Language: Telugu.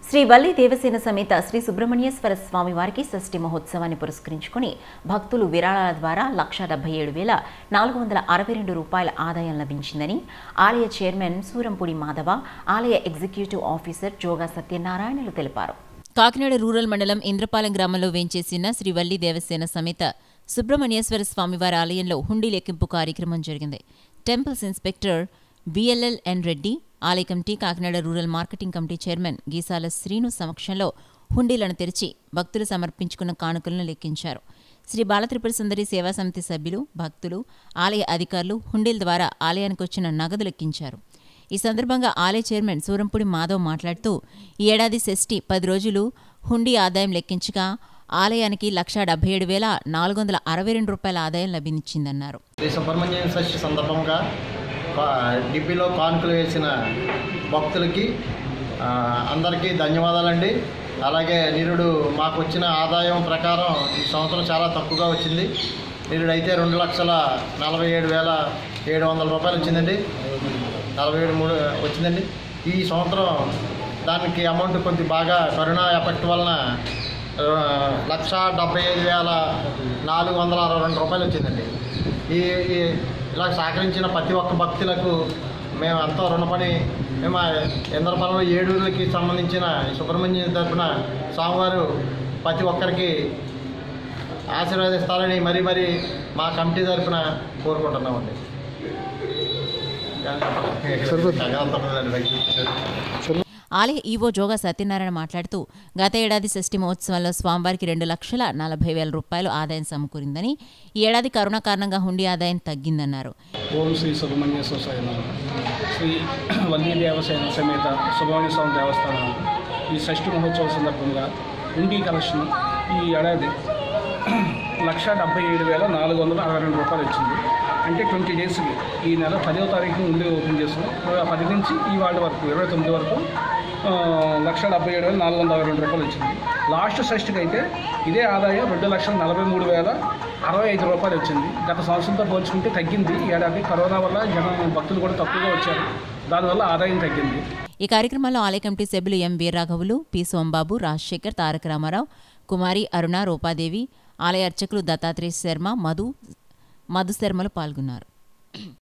శ్రీ వల్లి దేవసేన సమేత శ్రీ సుబ్రహ్మణ్యేశ్వర స్వామి వారికి షష్ఠి మహోత్సవాన్ని పురస్కరించుకుని భక్తులు విరాళాల ద్వారా లక్ష డెబ్బై ఏడు వేల నాలుగు వందల అరవై రెండు రూపాయల ఆదాయం లభించిందని ఆలయ చైర్మన్ సూరంపూడి మాధవ ఆలయ ఎగ్జిక్యూటివ్ ఆఫీసర్ జోగా సత్యనారాయణలు తెలిపారు కాకినాడ రూరల్ మండలం ఇంద్రపాలెం గ్రామంలో వేంచేసిన శ్రీ వల్లి దేవసేన సమేత సుబ్రహ్మణ్యేశ్వర స్వామివారి ఆలయంలో హుండీ లెక్కింపు కార్యక్రమం జరిగింది temples inspector B L L N Reddy ఆలయ committee Kakinada rural marketing committee chairman Geesala Srinu సమక్షంలో హుండీలను తెరిచి భక్తులు సమర్పించుకున్న కానుకలను లెక్కించారు శ్రీ బాలత్రిపుర సుందరి సేవా సమితి సభ్యులు భక్తులు ఆలయ అధికారులు హుండీల ద్వారా ఆలయానికి వచ్చిన నగదు లెక్కించారు ఈ సందర్భంగా ఆలయ చైర్మన్ సూరంపూడి మాధవ్ మాట్లాడుతూ ఈ ఏడాది షష్ఠి పది రోజులు హుండీ ఆదాయం లెక్కించగా ఆలయానికి లక్షా డెబ్బై ఏడు వేల నాలుగు వందల అరవై రెండు రూపాయల ఆదాయం లభించిందన్నారు శ్రీ సుబ్రహ్మణ్య షష్ఠి సందర్భంగా కా- డిబ్బీలో కానుకలు వేసిన భక్తులకి ఆ, అందరికీ ధన్యవాదాలండి అలాగే నిరుడు మాకు వచ్చిన ఆదాయం ప్రకారం ఈ సంవత్సరం చాలా తక్కువగా వచ్చింది నిరుడు అయితే రెండు లక్షల నలభై ఏడు వేల ఏడు వందల రూపాయలు వచ్చిందండి నలభై ఏడు మూడు వచ్చిందండి ఈ సంవత్సరం దానికి అమౌంట్ కొద్ది బాగా కరోనా ఎఫెక్ట్ వలన ఆ, లక్ష డెబ్బై ఐదు వేల నాలుగు వందల అరవై రెండు రూపాయలు వచ్చిందండి ఈ ఈ ఇలా సహకరించిన ప్రతి ఒక్క భక్తులకు మేము ఎంతో రుణపడి మేము ఆ ఇంద్రపాలెంలో ఏడూరులకి సంబంధించిన సుబ్రహ్మణ్యం తరపున స్వామివారు ప్రతి ఒక్కరికి ఆశీర్వదిస్తారని మరీ మరీ మా కమిటీ తరపున కోరుకుంటున్నామండి ఆలయ ఈవో జోగా సత్యనారాయణ మాట్లాడుతూ గత ఏడాది షష్ఠి మహోత్సవంలో స్వామివారికి రెండు లక్షల నలభై వేల రూపాయలు ఆదాయం సమకూరిందని ఈ ఏడాది కరోనా కారణంగా హుండీ ఆదాయం తగ్గిందన్నారు ఓం శ్రీ సుబ్రహ్మణ్యేశ్వర స్వామి నమః. శ్రీ వల్లీ దేవసేన సమేత సుబ్రహ్మణ్య స్వామి దేవస్థానం ఈ షష్ఠి మహోత్సవం సందర్భంగా ఉండి కలెక్షన్ ఈ ఏడాది లక్ష డెబ్బై ఏడు వేల నాలుగు వందల అరవై రెండు రూపాయలు వచ్చింది అంటే ట్వంటీ డేస్కి ఈ నెల పదవ తారీఖున ఉండి ఓపెన్ చేస్తాం ఆ పది నుంచి ఈ వాళ్ళ వరకు ఇరవై తొమ్మిది వరకు ఆ, లక్ష డెబ్బై ఏడు వేల నాలుగు వందల అరవై రెండు రూపాయలు వచ్చింది లాస్ట్ షష్ఠికి అయితే ఇదే ఆదాయం రెండు లక్షల నలభై మూడు వేల అరవై ఐదు రూపాయలు వచ్చింది గత సంవత్సరంతో పోల్చుకుంటే తగ్గింది ఈ ఏడాది కరోనా వల్ల జనం భక్తులు కూడా తక్కువగా వచ్చారు దానివల్ల ఆదాయం తగ్గింది ఈ కార్యక్రమంలో ఆలయ కమిటీ సభ్యులు ఎం వీర్రాఘవులు పి సోంబాబు రాజశేఖర్ తారక రామారావు కుమారి అరుణ రూపాదేవి ఆలయ అర్చకులు దత్తాత్రేయ శర్మ మధు మధు శర్మలు పాల్గొన్నారు